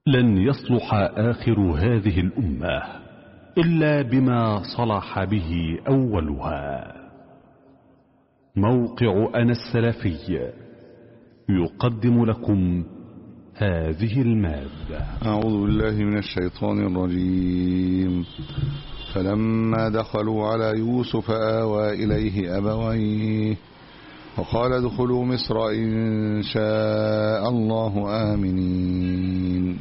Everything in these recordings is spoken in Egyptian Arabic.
لن يصلح آخر هذه الأمة إلا بما صلح به أولها موقع أنا السلفي يقدم لكم هذه المادة أعوذ بالله من الشيطان الرجيم فلما دخلوا على يوسف آوى إليه أبويه وقال ادخلوا مصر إن شاء الله آمنين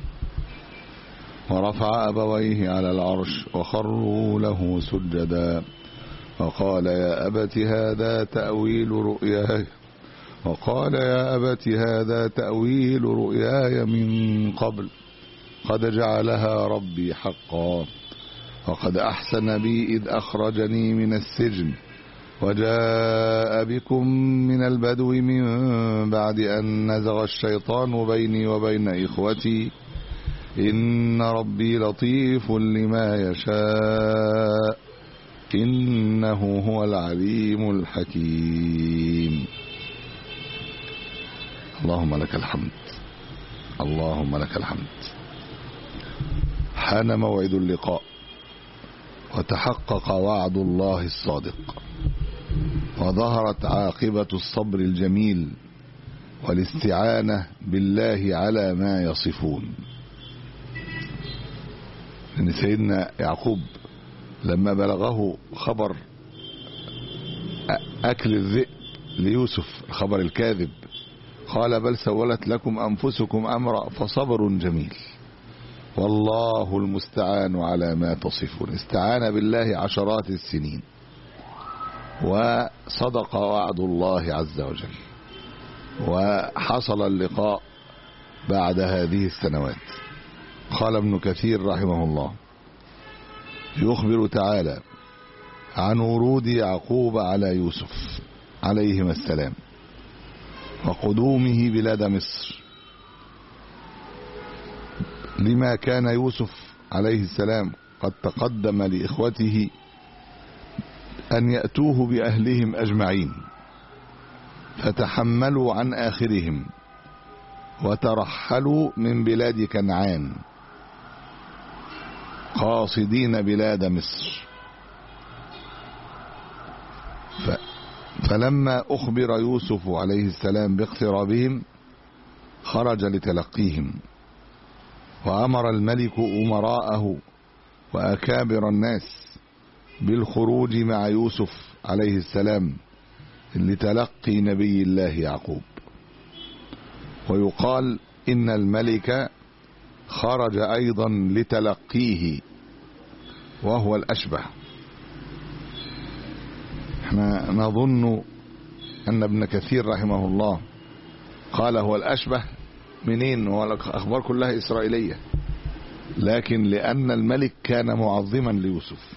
ورفع أبويه على العرش وخروا له سجدا وقال يا أبت هذا تأويل رؤياي وقال يا أبت هذا تأويل رؤياي من قبل قد جعلها ربي حقا وقد أحسن بي إذ أخرجني من السجن وجاء بكم من البدو من بعد أن نزغ الشيطان بيني وبين إخوتي إن ربي لطيف لما يشاء إنه هو العليم الحكيم اللهم لك الحمد اللهم لك الحمد حان موعد اللقاء وتحقق وعد الله الصادق وظهرت عاقبة الصبر الجميل والاستعانة بالله على ما يصفون لأن سيدنا يعقوب لما بلغه خبر أكل الذئب ليوسف الخبر الكاذب قال بل سولت لكم أنفسكم أمرا فصبر جميل والله المستعان على ما تصفون استعان بالله عشرات السنين وصدق وعد الله عز وجل وحصل اللقاء بعد هذه السنوات قال ابن كثير رحمه الله يخبر تعالى عن ورود يعقوب على يوسف عليهما السلام وقدومه بلاد مصر لما كان يوسف عليه السلام قد تقدم لإخوته أن يأتوه بأهلهم أجمعين فتحملوا عن آخرهم وترحلوا من بلاد كنعان قاصدين بلاد مصر ف فلما أخبر يوسف عليه السلام باقترابهم خرج لتلقيهم وأمر الملك أمراءه وأكابر الناس بالخروج مع يوسف عليه السلام لتلقي نبي الله يعقوب ويقال إن الملك خرج أيضا لتلقيه وهو الأشبه احنا نظن أن ابن كثير رحمه الله قال هو الأشبه منين هو الأخبار كلها إسرائيلية لكن لأن الملك كان معظما ليوسف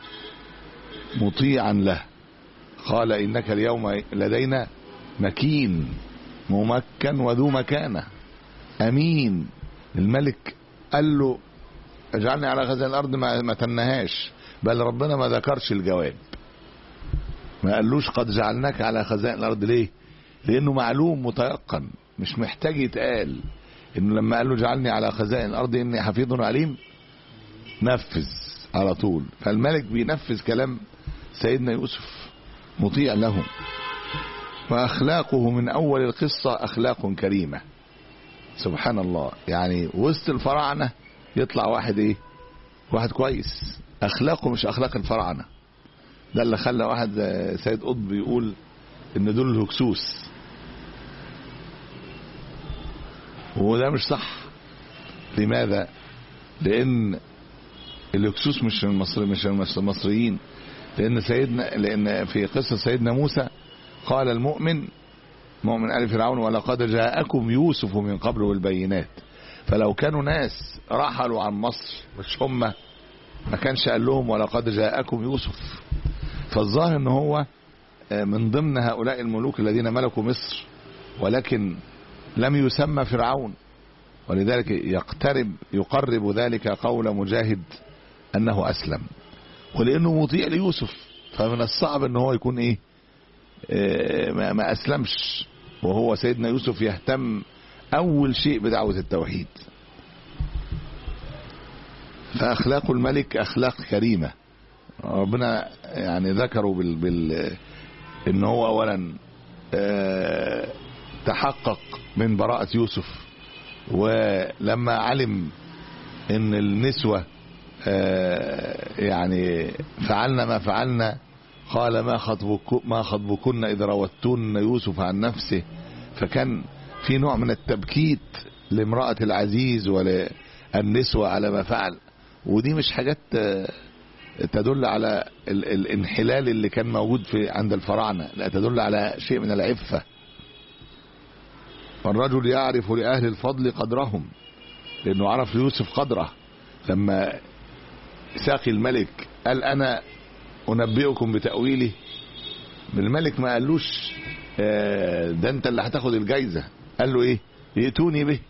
مطيعا له قال إنك اليوم لدينا مكين ممكن وذو مكانة أمين الملك قال له اجعلني على خزائن الأرض ما تنهاش بل ربنا ما ذكرش الجواب ما قالوش قد جعلناك على خزائن الأرض ليه لأنه معلوم متيقن مش محتاج يتقال انه لما قال له اجعلني على خزائن الارض اني حفيظ عليم نفذ على طول فالملك بينفذ كلام سيدنا يوسف مطيع له واخلاقه من اول القصه اخلاق كريمه سبحان الله يعني وسط الفراعنه يطلع واحد ايه واحد كويس اخلاقه مش اخلاق الفراعنه ده اللي خلى واحد سيد قطب يقول ان دول الهكسوس وده مش صح لماذا لان الهكسوس مش المصري مش المصريين لان سيدنا لان في قصه سيدنا موسى قال المؤمن مؤمن ال فرعون ولقد جاءكم يوسف من قبل بالبينات فلو كانوا ناس رحلوا عن مصر مش هم ما كانش قال لهم ولقد جاءكم يوسف فالظاهر ان هو من ضمن هؤلاء الملوك الذين ملكوا مصر ولكن لم يسمى فرعون ولذلك يقترب يقرب ذلك قول مجاهد انه اسلم ولانه مطيع ليوسف فمن الصعب ان هو يكون ايه اه ما اسلمش وهو سيدنا يوسف يهتم اول شيء بدعوة التوحيد فأخلاق الملك أخلاق كريمة ربنا يعني ذكروا بال, بال إن هو أولا آه، تحقق من براءة يوسف ولما علم ان النسوة آه، يعني فعلنا ما فعلنا قال ما خطبك ما خطبكن اذا راوتن يوسف عن نفسه فكان في نوع من التبكيت لامرأة العزيز وللنسوة على ما فعل ودي مش حاجات آه، تدل على ال- الانحلال اللي كان موجود في عند الفراعنة لا تدل على شيء من العفة والرجل يعرف لأهل الفضل قدرهم لأنه عرف يوسف قدره لما ساقي الملك قال أنا أنبئكم بتأويله الملك ما قالوش آه، ده أنت اللي هتاخد الجايزة قال له إيه ائتوني به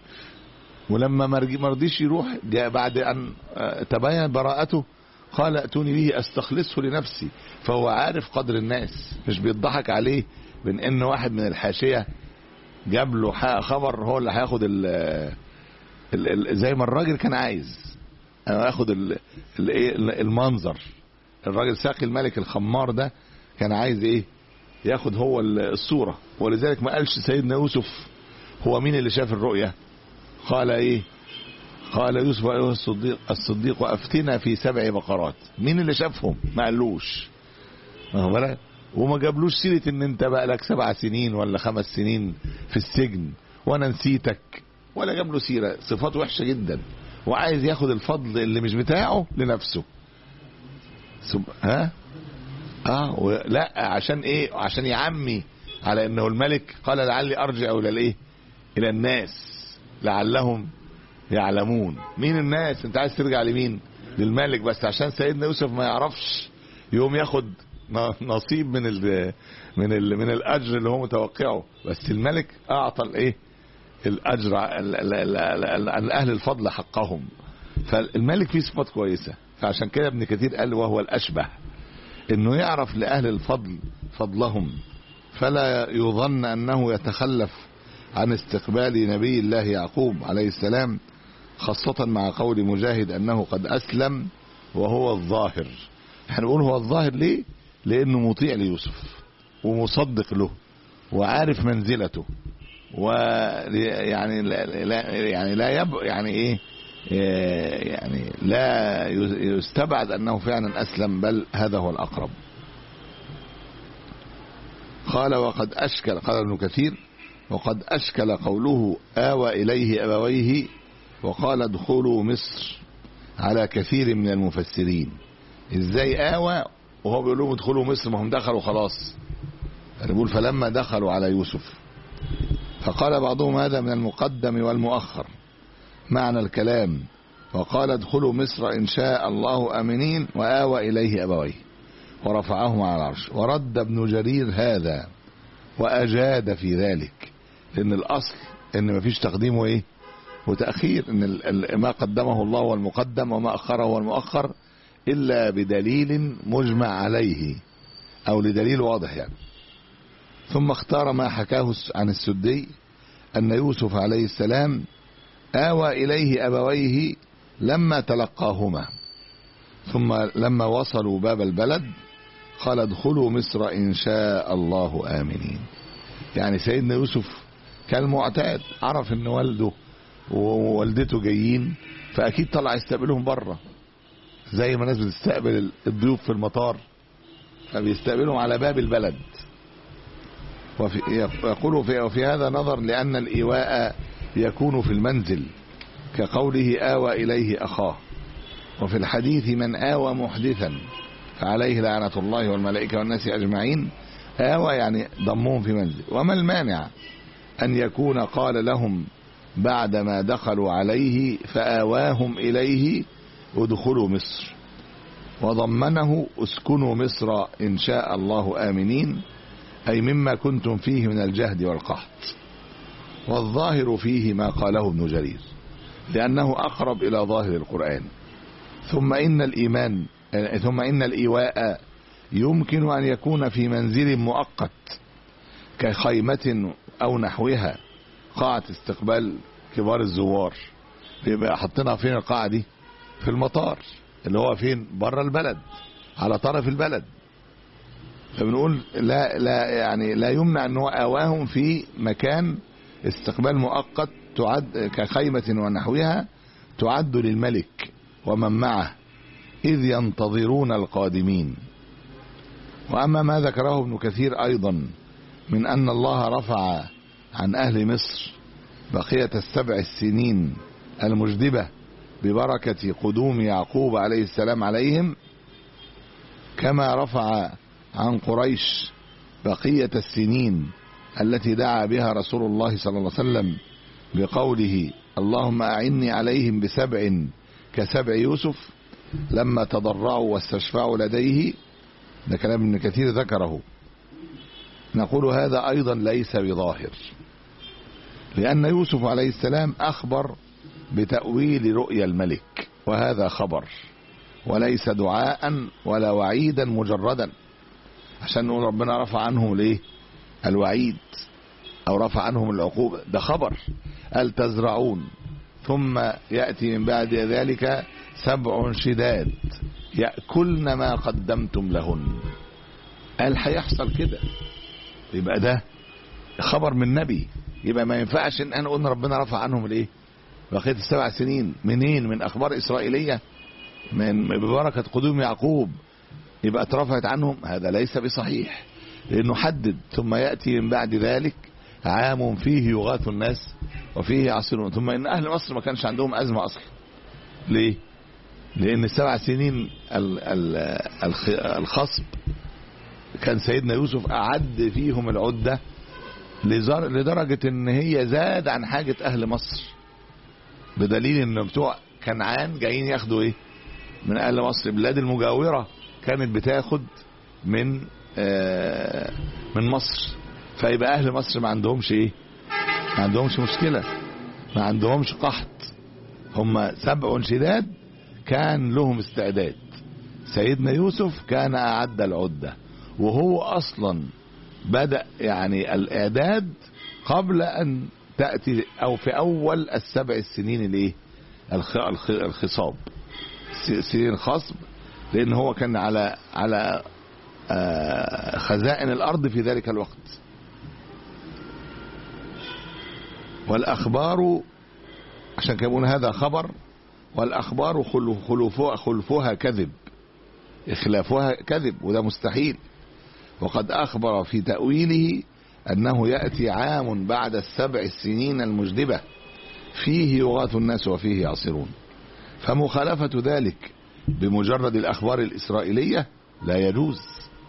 ولما مرج- مرضيش يروح جاء بعد أن آه، تبين براءته قال ائتوني به استخلصه لنفسي فهو عارف قدر الناس مش بيضحك عليه من ان واحد من الحاشيه جاب له ح- خبر هو اللي هياخد ال ال- ال- زي ما الراجل كان عايز انا ياخد ال- ال- إيه المنظر الراجل ساقي الملك الخمار ده كان عايز ايه ياخد هو ال- الصوره ولذلك ما قالش سيدنا يوسف هو مين اللي شاف الرؤيا قال ايه قال يوسف ايها الصديق الصديق وافتنا في سبع بقرات مين اللي شافهم ما قالوش واخد بالك؟ وما جابلوش سيره ان انت بقى لك سبع سنين ولا خمس سنين في السجن وانا نسيتك ولا جاب له سيره صفات وحشه جدا وعايز ياخد الفضل اللي مش بتاعه لنفسه سب... ها اه و... لا عشان ايه عشان يعمي على انه الملك قال لعلي ارجع الى الايه الى الناس لعلهم يعلمون مين الناس انت عايز ترجع لمين للملك بس عشان سيدنا يوسف ما يعرفش يقوم ياخد ن- نصيب من ال من ال من الاجر اللي هو متوقعه بس الملك اعطى الايه الاجر ال- ال- ال- ال- ال- اهل الفضل حقهم فالملك فيه صفات كويسه فعشان كده ابن كثير قال وهو الاشبه انه يعرف لاهل الفضل فضلهم فلا يظن انه يتخلف عن استقبال نبي الله يعقوب عليه السلام خاصة مع قول مجاهد أنه قد أسلم وهو الظاهر احنا نقول هو الظاهر ليه لأنه مطيع ليوسف ومصدق له وعارف منزلته و يعني لا لا- يعني لا يب يعني ايه إيه يعني لا يستبعد انه فعلا اسلم بل هذا هو الاقرب قال وقد اشكل قال ابن كثير وقد اشكل قوله اوى اليه ابويه وقال ادخلوا مصر على كثير من المفسرين ازاي اوى وهو بيقول لهم ادخلوا مصر ما هم دخلوا خلاص يعني بيقول فلما دخلوا على يوسف فقال بعضهم هذا من المقدم والمؤخر معنى الكلام وقال ادخلوا مصر إن شاء الله آمنين وآوى إليه أبويه ورفعهما على العرش ورد ابن جرير هذا وأجاد في ذلك لأن الأصل إن مفيش تقديم وإيه وتأخير إن ال- ال- ما قدمه الله هو المقدم وما أخره هو المؤخر إلا بدليل مجمع عليه أو لدليل واضح يعني ثم اختار ما حكاه الس- عن السدي أن يوسف عليه السلام آوى إليه أبويه لما تلقاهما ثم لما وصلوا باب البلد قال ادخلوا مصر إن شاء الله آمنين يعني سيدنا يوسف كان معتاد عرف ان والده ووالدته جايين فاكيد طلع يستقبلهم بره زي ما الناس بتستقبل الضيوف في المطار فبيستقبلهم على باب البلد وفي يقول في, وفي هذا نظر لأن الإيواء يكون في المنزل كقوله آوى إليه أخاه وفي الحديث من آوى محدثا فعليه لعنة الله والملائكة والناس أجمعين آوى يعني ضمهم في منزل وما المانع أن يكون قال لهم بعدما دخلوا عليه فآواهم إليه ادخلوا مصر وضمنه اسكنوا مصر إن شاء الله آمنين أي مما كنتم فيه من الجهد والقحط والظاهر فيه ما قاله ابن جرير لأنه أقرب إلى ظاهر القرآن ثم إن الإيمان ثم إن الإيواء يمكن أن يكون في منزل مؤقت كخيمة أو نحوها قاعة استقبال كبار الزوار بيبقى حاطينها فين القاعة دي في المطار اللي هو فين بره البلد على طرف البلد فبنقول لا لا يعني لا يمنع ان هو اواهم في مكان استقبال مؤقت تعد كخيمة ونحوها تعد للملك ومن معه إذ ينتظرون القادمين وأما ما ذكره ابن كثير أيضا من أن الله رفع عن أهل مصر بقية السبع السنين المجدبة ببركة قدوم يعقوب عليه السلام عليهم كما رفع عن قريش بقية السنين التي دعا بها رسول الله صلى الله عليه وسلم بقوله اللهم أعني عليهم بسبع كسبع يوسف لما تضرعوا واستشفعوا لديه ده كلام ابن كثير ذكره نقول هذا أيضا ليس بظاهر لأن يوسف عليه السلام أخبر بتأويل رؤيا الملك وهذا خبر وليس دعاء ولا وعيدا مجردا عشان نقول ربنا رفع عنهم ليه الوعيد او رفع عنهم العقوبة ده خبر قال تزرعون ثم يأتي من بعد ذلك سبع شداد يأكلن ما قدمتم لهن قال هيحصل كده يبقى ده خبر من نبي يبقى ما ينفعش ان انا قلنا ربنا رفع عنهم الايه بقيه السبع سنين منين من اخبار اسرائيليه من ببركه قدوم يعقوب يبقى اترفعت عنهم هذا ليس بصحيح لانه حدد ثم ياتي من بعد ذلك عام فيه يغاث الناس وفيه يعصرون ثم ان اهل مصر ما كانش عندهم ازمه اصلا ليه لان السبع سنين ال- ال- الخ- الخصب كان سيدنا يوسف اعد فيهم العده لزر- لدرجه ان هي زاد عن حاجه اهل مصر بدليل ان بتوع كنعان جايين ياخدوا ايه من اهل مصر البلاد المجاوره كانت بتاخد من آه من مصر فيبقى اهل مصر ما عندهمش ايه ما عندهمش مشكله ما عندهمش قحط هم سبع شداد كان لهم استعداد سيدنا يوسف كان اعد العده وهو اصلا بدا يعني الاعداد قبل ان تاتي او في اول السبع السنين الايه الخ- الخ- الخصاب س- سنين الخصب لان هو كان على على آه، خزائن الارض في ذلك الوقت والاخبار عشان كده بيقول هذا خبر والاخبار خلو- خلوفها خلفها كذب اخلافها كذب وده مستحيل وقد اخبر في تاويله انه ياتي عام بعد السبع السنين المجدبه فيه يغاث الناس وفيه يعصرون فمخالفه ذلك بمجرد الاخبار الاسرائيليه لا يجوز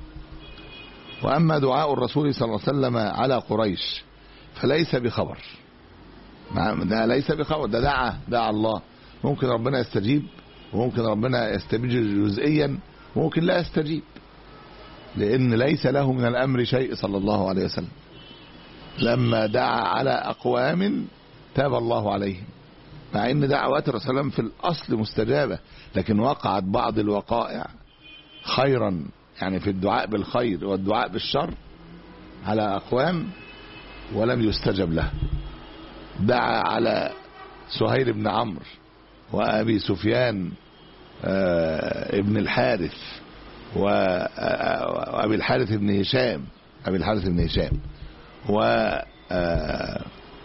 واما دعاء الرسول صلى الله عليه وسلم على قريش فليس بخبر مع- ده ليس بخبر ده دعا دعا الله ممكن ربنا يستجيب وممكن ربنا يستجيب جزئيا وممكن لا يستجيب لان ليس له من الامر شيء صلى الله عليه وسلم لما دعا على اقوام تاب الله عليهم مع ان دعوات الرسول صلى الله عليه وسلم في الاصل مستجابه لكن وقعت بعض الوقائع خيرا يعني في الدعاء بالخير والدعاء بالشر على اقوام ولم يستجب له دعا على سهيل بن عمرو وابي سفيان آه، ابن الحارث و- آه، وابي الحارث بن هشام ابي الحارث بن هشام و آه،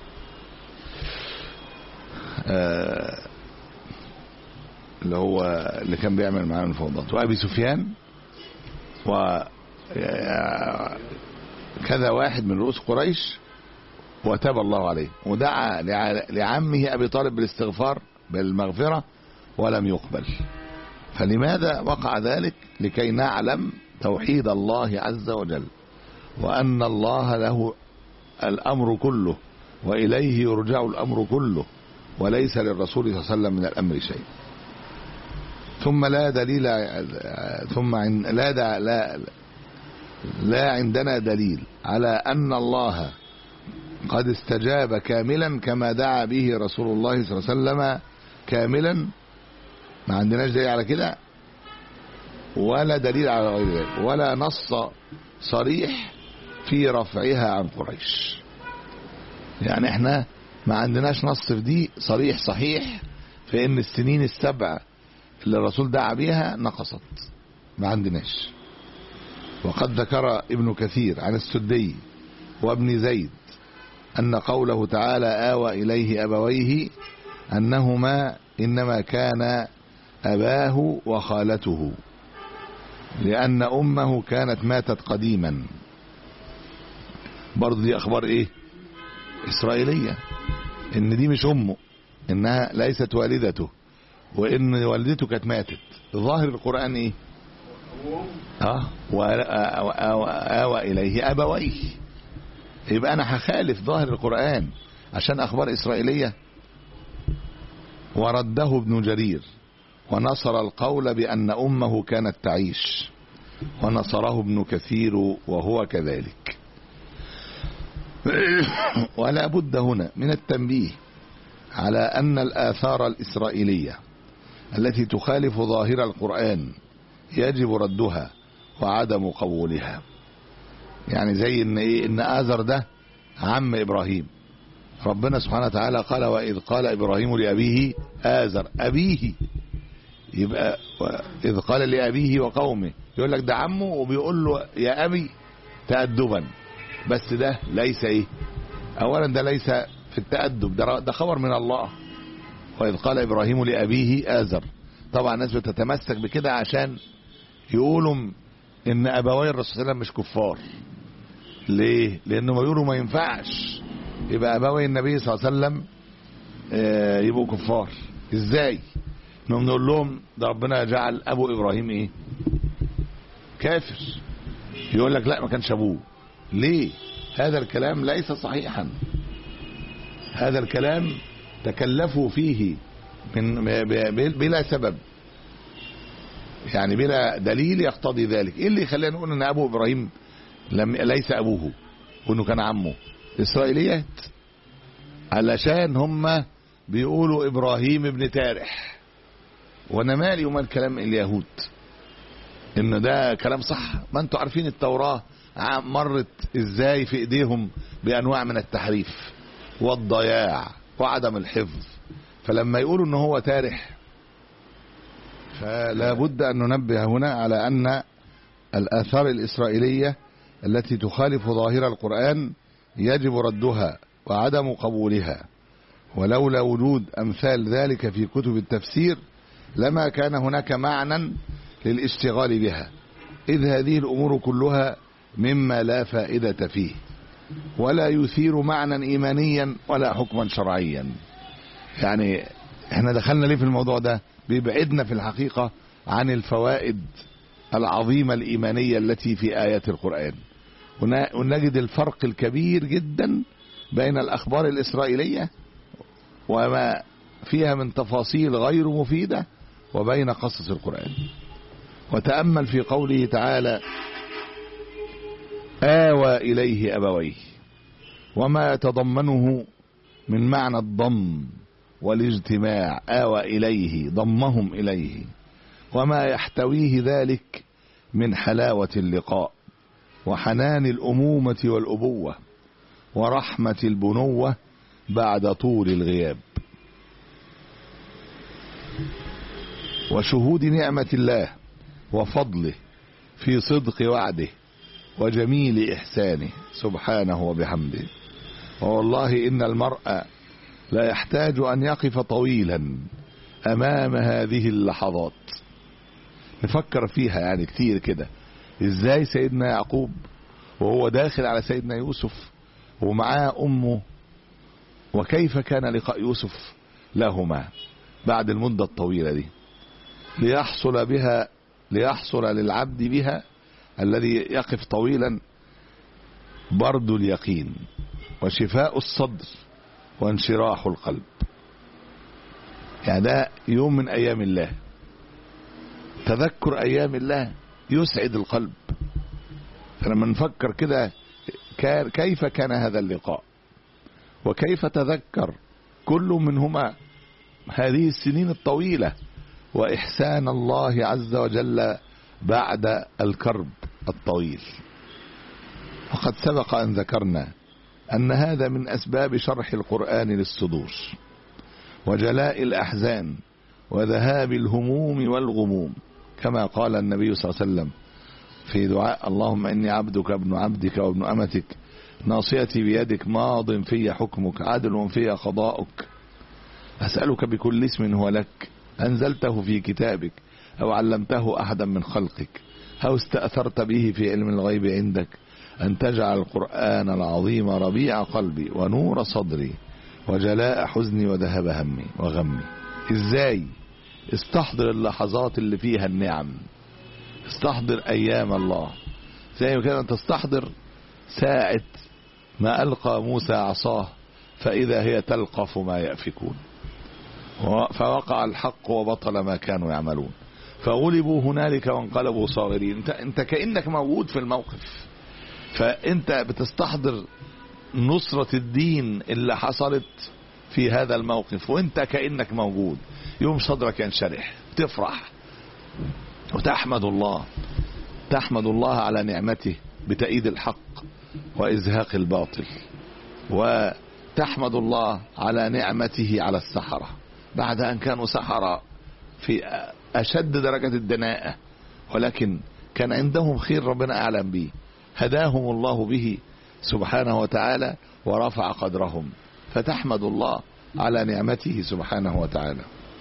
آه، اللي هو اللي كان بيعمل معاه المفاوضات وابي سفيان و آه، كذا واحد من رؤوس قريش وتاب الله عليه ودعا لع- لعمه ابي طالب بالاستغفار بالمغفره ولم يقبل فلماذا وقع ذلك لكي نعلم توحيد الله عز وجل وان الله له الامر كله واليه يرجع الامر كله وليس للرسول صلى الله عليه وسلم من الامر شيء ثم لا دليل ثم عن لا دع لا لا عندنا دليل على ان الله قد استجاب كاملا كما دعا به رسول الله صلى الله عليه وسلم كاملا ما عندناش دليل على كده ولا دليل على غير ذلك ولا نص صريح في رفعها عن قريش يعني احنا ما عندناش نص في دي صريح صحيح في ان السنين السبع اللي الرسول دعا بيها نقصت ما عندناش وقد ذكر ابن كثير عن السدي وابن زيد أن قوله تعالى آوى إليه أبويه أنهما إنما كان أباه وخالته لأن أمه كانت ماتت قديما برضه دي أخبار إيه إسرائيلية إن دي مش أمه إنها ليست والدته وإن والدته كانت ماتت ظاهر القرآن إيه اه وآوى إليه أبويه يبقى أنا هخالف ظاهر القرآن عشان أخبار إسرائيلية ورده ابن جرير ونصر القول بأن أمه كانت تعيش ونصره ابن كثير وهو كذلك ولا بد هنا من التنبيه على أن الآثار الإسرائيلية التي تخالف ظاهر القرآن يجب ردها وعدم قبولها يعني زي ان ايه ان آزر ده عم إبراهيم ربنا سبحانه وتعالى قال وإذ قال إبراهيم لأبيه آزر أبيه يبقى إذ قال لأبيه وقومه يقول لك ده عمه وبيقول له يا أبي تأدبا بس ده ليس إيه أولا ده ليس في التأدب ده, ده خبر من الله وإذ قال إبراهيم لأبيه آزر طبعا الناس بتتمسك بكده عشان يقولوا إن أبوي الرسول صلى الله عليه وسلم مش كفار ليه؟ لأنه يقولوا ما ينفعش يبقى أبوي النبي صلى الله عليه وسلم يبقوا كفار إزاي؟ انهم نقول لهم ده ربنا جعل ابو ابراهيم ايه كافر يقول لك لا ما كانش ابوه ليه هذا الكلام ليس صحيحا هذا الكلام تكلفوا فيه من بلا سبب يعني بلا دليل يقتضي ذلك ايه اللي يخلينا نقول ان ابو ابراهيم لم ليس ابوه وانه كان عمه اسرائيليات علشان هم بيقولوا ابراهيم ابن تارح وانا مالي ومال كلام اليهود ان ده كلام صح ما انتوا عارفين التوراة مرت ازاي في ايديهم بانواع من التحريف والضياع وعدم الحفظ فلما يقولوا ان هو تارح فلا بد ان ننبه هنا على ان الاثار الاسرائيلية التي تخالف ظاهر القرآن يجب ردها وعدم قبولها ولولا وجود امثال ذلك في كتب التفسير لما كان هناك معنى للاشتغال بها إذ هذه الأمور كلها مما لا فائدة فيه ولا يثير معنى إيمانيا ولا حكما شرعيا يعني احنا دخلنا ليه في الموضوع ده بيبعدنا في الحقيقة عن الفوائد العظيمة الإيمانية التي في آيات القرآن ونجد الفرق الكبير جدا بين الأخبار الإسرائيلية وما فيها من تفاصيل غير مفيدة وبين قصص القرآن وتأمل في قوله تعالى آوى إليه أبويه وما يتضمنه من معنى الضم والاجتماع آوى إليه ضمهم إليه وما يحتويه ذلك من حلاوة اللقاء وحنان الأمومة والأبوة ورحمة البنوة بعد طول الغياب وشهود نعمة الله وفضله في صدق وعده وجميل إحسانه سبحانه وبحمده ووالله إن المرء لا يحتاج أن يقف طويلا أمام هذه اللحظات نفكر فيها يعني كتير كده إزاي سيدنا يعقوب وهو داخل على سيدنا يوسف ومعاه أمه وكيف كان لقاء يوسف لهما بعد المدة الطويلة دي ليحصل بها ليحصل للعبد بها الذي يقف طويلا برد اليقين وشفاء الصدر وانشراح القلب يعني ده يوم من ايام الله تذكر ايام الله يسعد القلب فلما نفكر كده كيف كان هذا اللقاء وكيف تذكر كل منهما هذه السنين الطويله واحسان الله عز وجل بعد الكرب الطويل وقد سبق ان ذكرنا ان هذا من اسباب شرح القران للصدور وجلاء الاحزان وذهاب الهموم والغموم كما قال النبي صلى الله عليه وسلم في دعاء اللهم إني عبدك ابن عبدك وابن أمتك ناصيتي بيدك ماض في حكمك عدل في قضاؤك أسألك بكل اسم هو لك أنزلته في كتابك أو علمته أحدا من خلقك أو استأثرت به في علم الغيب عندك أن تجعل القرآن العظيم ربيع قلبي ونور صدري وجلاء حزني وذهب همي وغمي ازاي استحضر اللحظات اللي فيها النعم استحضر ايام الله زي ما كان تستحضر ساعة ما ألقى موسى عصاه فإذا هي تلقف ما يأفكون فوقع الحق وبطل ما كانوا يعملون فغلبوا هنالك وانقلبوا صاغرين انت, انت كأنك موجود في الموقف فانت بتستحضر نصرة الدين اللي حصلت في هذا الموقف وانت كأنك موجود يوم صدرك ينشرح تفرح وتحمد الله تحمد الله على نعمته بتأييد الحق وإزهاق الباطل وتحمد الله على نعمته على السحرة بعد أن كانوا سحرة في أشد درجة الدناءة ولكن كان عندهم خير ربنا أعلم به هداهم الله به سبحانه وتعالى ورفع قدرهم فتحمد الله على نعمته سبحانه وتعالى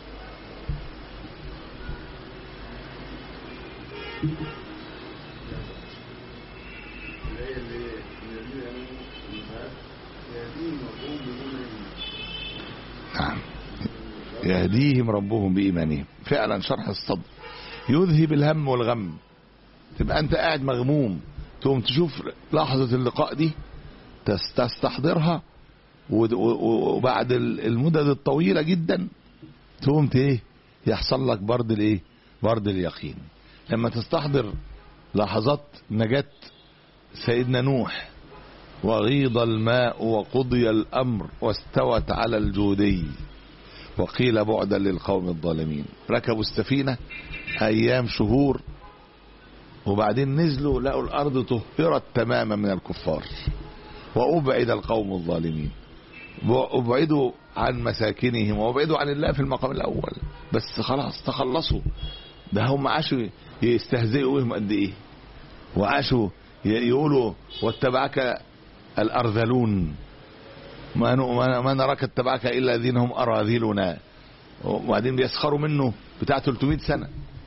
نعم يهديهم ربهم بإيمانهم فعلا شرح الصدر يذهب الهم والغم تبقى انت قاعد مغموم تقوم تشوف لحظة اللقاء دي تستحضرها وبعد المدد الطويلة جدا تقوم ايه يحصل لك برد الايه برد اليقين لما تستحضر لحظات نجاة سيدنا نوح وغيض الماء وقضي الأمر واستوت على الجودي وقيل بعدا للقوم الظالمين ركبوا السفينة أيام شهور وبعدين نزلوا لقوا الأرض طهرت تماما من الكفار وأبعد القوم الظالمين وأبعدوا عن مساكنهم وأبعدوا عن الله في المقام الأول بس خلاص تخلصوا ده هم عاشوا يستهزئوا بهم قد إيه وعاشوا يقولوا واتبعك الأرذلون ما ما نراك اتبعك إلا الذين هم أراذلنا وبعدين بيسخروا منه بتاع 300 سنة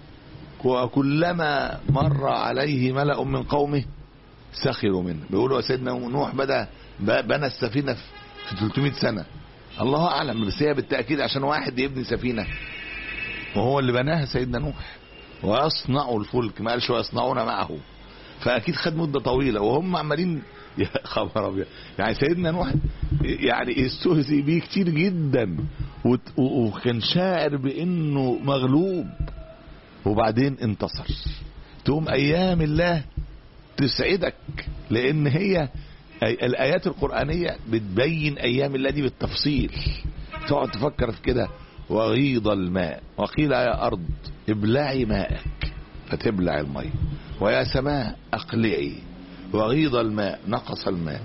وكلما مر عليه ملأ من قومه سخروا منه بيقولوا سيدنا نوح بدأ بنى السفينة في 300 سنة الله أعلم بس هي بالتأكيد عشان واحد يبني سفينة وهو اللي بناها سيدنا نوح ويصنعوا الفلك ما قالش ويصنعون معه فأكيد خد مدة طويلة وهم عمالين يا خبر أبيض يعني سيدنا نوح يعني استهزئ بيه كتير جدا وكان شاعر بأنه مغلوب وبعدين انتصر تقوم أيام الله تسعدك لأن هي الآيات القرآنية بتبين أيام الله دي بالتفصيل تقعد تفكر في كده وغيض الماء وقيل يا أرض ابلعي ماءك فتبلع الماء ويا سماء أقلعي وغيض الماء نقص الماء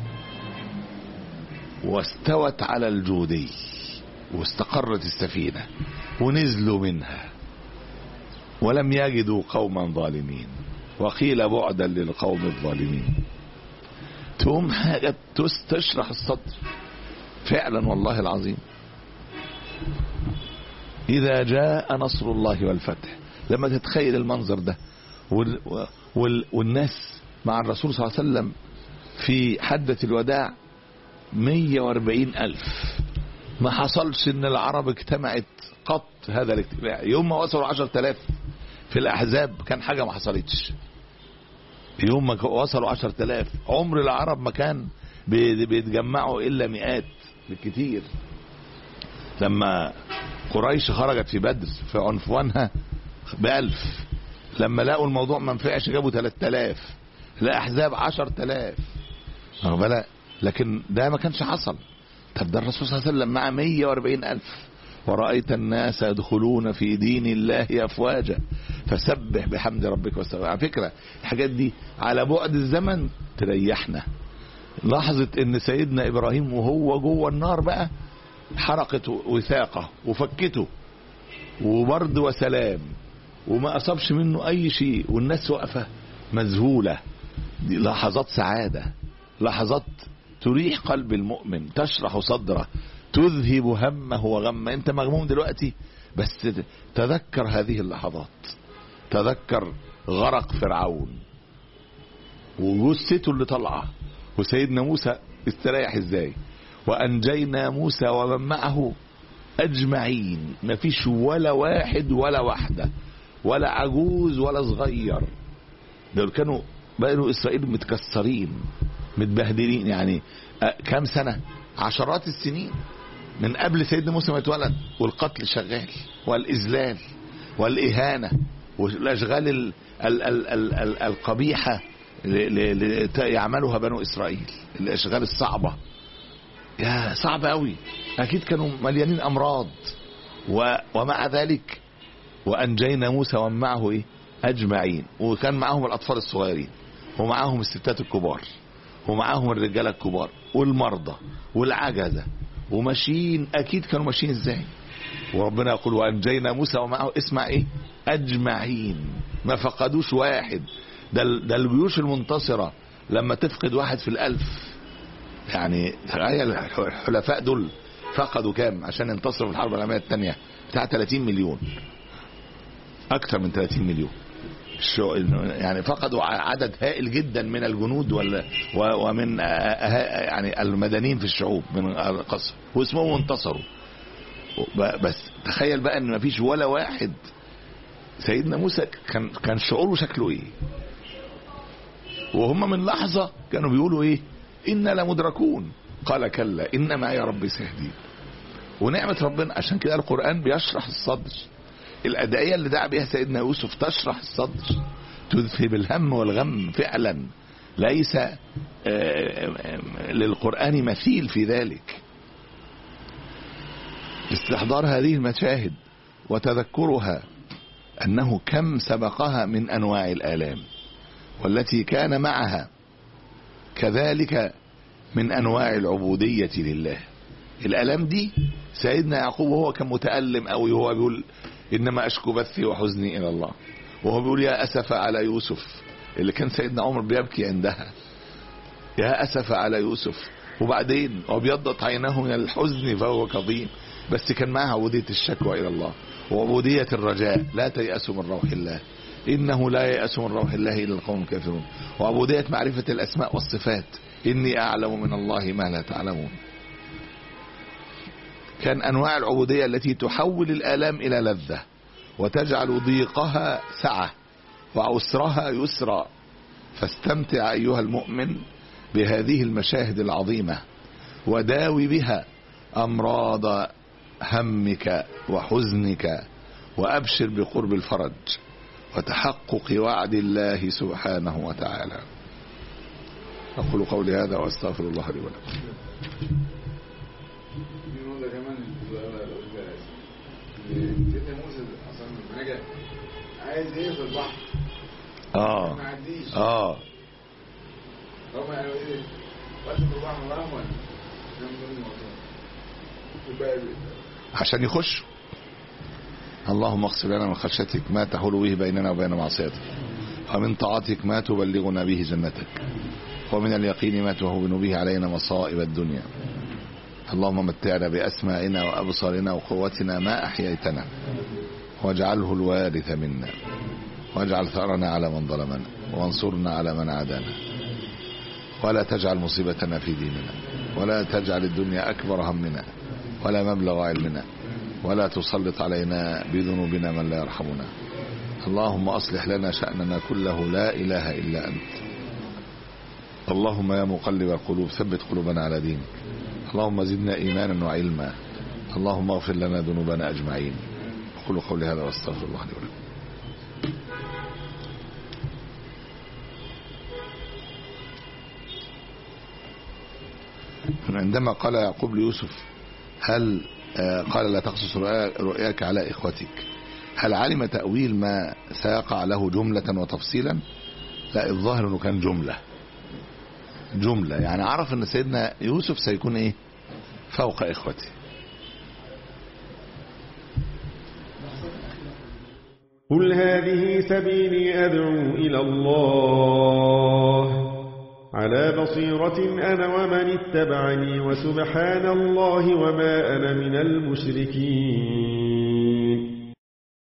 واستوت على الجودي واستقرت السفينة ونزلوا منها ولم يجدوا قوما ظالمين وقيل بعدا للقوم الظالمين تقوم حاجة تشرح الصدر فعلا والله العظيم إذا جاء نصر الله والفتح لما تتخيل المنظر ده وال وال والناس مع الرسول صلى الله عليه وسلم في حدة الوداع 140 ألف ما حصلش ان العرب اجتمعت قط هذا الاجتماع يوم ما وصلوا 10000 في الأحزاب كان حاجة ما حصلتش يوم ما وصلوا 10000 عمر العرب ما كان بيتجمعوا إلا مئات بالكتير لما قريش خرجت في بدر في عنفوانها بألف لما لقوا الموضوع ما نفعش جابوا 3000 الأحزاب 10000 بالك لكن ده ما كانش حصل طب ده الرسول صلى الله عليه وسلم مع 140 ألف ورأيت الناس يدخلون في دين الله أفواجا فسبح بحمد ربك واستغفر على فكرة الحاجات دي على بعد الزمن تريحنا لحظة ان سيدنا ابراهيم وهو جوه النار بقى حرقت وثاقه وفكته وبرد وسلام وما أصابش منه أي شيء والناس واقفة مذهولة دي لحظات سعادة لحظات تريح قلب المؤمن تشرح صدره تذهب همه وغمه انت مغموم دلوقتي بس تذكر هذه اللحظات تذكر غرق فرعون وجثته اللي طالعه وسيدنا موسى استريح ازاي وانجينا موسى ومن معه اجمعين مفيش ولا واحد ولا واحده ولا عجوز ولا صغير دول كانوا بنو اسرائيل متكسرين متبهدلين يعني كام سنه عشرات السنين من قبل سيدنا موسى ما يتولد والقتل شغال والاذلال والاهانه والاشغال ال ال ال ال ال القبيحه يعملها بنو اسرائيل الاشغال الصعبه يا صعب قوي اكيد كانوا مليانين امراض و ومع ذلك وانجينا موسى ومن معه ايه اجمعين وكان معاهم الاطفال الصغيرين ومعاهم الستات الكبار ومعاهم الرجاله الكبار والمرضى والعجزه وماشيين اكيد كانوا ماشيين ازاي وربنا يقول وانجينا موسى ومعه اسمع ايه اجمعين ما فقدوش واحد ده ده الجيوش المنتصره لما تفقد واحد في الالف يعني تخيل الحلفاء دول فقدوا كام عشان ينتصروا في الحرب العالميه الثانيه بتاع 30 مليون اكثر من 30 مليون يعني فقدوا عدد هائل جدا من الجنود ومن يعني المدنيين في الشعوب من القصر واسمهم انتصروا بس تخيل بقى ان مفيش ولا واحد سيدنا موسى كان كان شعوره شكله ايه وهم من لحظة كانوا بيقولوا ايه إنا لمدركون قال كلا إن معي ربي سيهدين ونعمة ربنا عشان كده القرآن بيشرح الصدر الأدعية اللي دعا بها سيدنا يوسف تشرح الصدر تذهب الهم والغم فعلا ليس للقرآن مثيل في ذلك استحضار هذه المشاهد وتذكرها أنه كم سبقها من أنواع الآلام والتي كان معها كذلك من أنواع العبودية لله الآلام دي سيدنا يعقوب وهو كان متألم أوي وهو بيقول إنما أشكو بثي وحزني إلى الله وهو بيقول يا أسف على يوسف اللي كان سيدنا عمر بيبكي عندها يا أسف على يوسف وبعدين وابيضت عيناه من الحزن فهو كظيم بس كان معها عبودية الشكوى إلى الله وعبودية الرجاء لا تيأسوا من روح الله إنه لا يأس من روح الله إلا القوم الكافرون وعبودية معرفة الأسماء والصفات إني أعلم من الله ما لا تعلمون كان أنواع العبودية التي تحول الآلام إلى لذة وتجعل ضيقها سعة وعسرها يسرا فاستمتع أيها المؤمن بهذه المشاهد العظيمة وداوي بها أمراض همك وحزنك وأبشر بقرب الفرج وتحقق وعد الله سبحانه وتعالى أقول قولي هذا وأستغفر الله لي ولكم سيدنا موسى اصلا نجا عايز ايه في البحر اه ما عديش اه هم قالوا ايه وقت في البحر رحمه عشان يخش اللهم اغفر لنا من خشيتك ما تحول به بيننا وبين معصيتك ومن طاعتك ما تبلغنا به جنتك ومن اليقين ما تهون به علينا مصائب الدنيا اللهم متعنا بأسمائنا وأبصارنا وقوتنا ما أحييتنا واجعله الوارث منا واجعل ثأرنا على من ظلمنا وانصرنا على من عادانا ولا تجعل مصيبتنا في ديننا ولا تجعل الدنيا أكبر همنا ولا مبلغ علمنا ولا تسلط علينا بذنوبنا من لا يرحمنا اللهم أصلح لنا شأننا كله لا إله إلا أنت اللهم يا مقلب القلوب ثبت قلوبنا على دينك اللهم زدنا إيمانا وعلما اللهم اغفر لنا ذنوبنا أجمعين أقول قولي هذا واستغفر الله لي ولكم عندما قال يعقوب ليوسف هل آه قال لا تقصص رؤياك على إخوتك هل علم تأويل ما سيقع له جملة وتفصيلا لا الظاهر أنه كان جملة جملة يعني عرف أن سيدنا يوسف سيكون إيه فوق إخوته قل هذه سبيلي أدعو إلى الله على بصيرة أنا ومن اتبعني وسبحان الله وما أنا من المشركين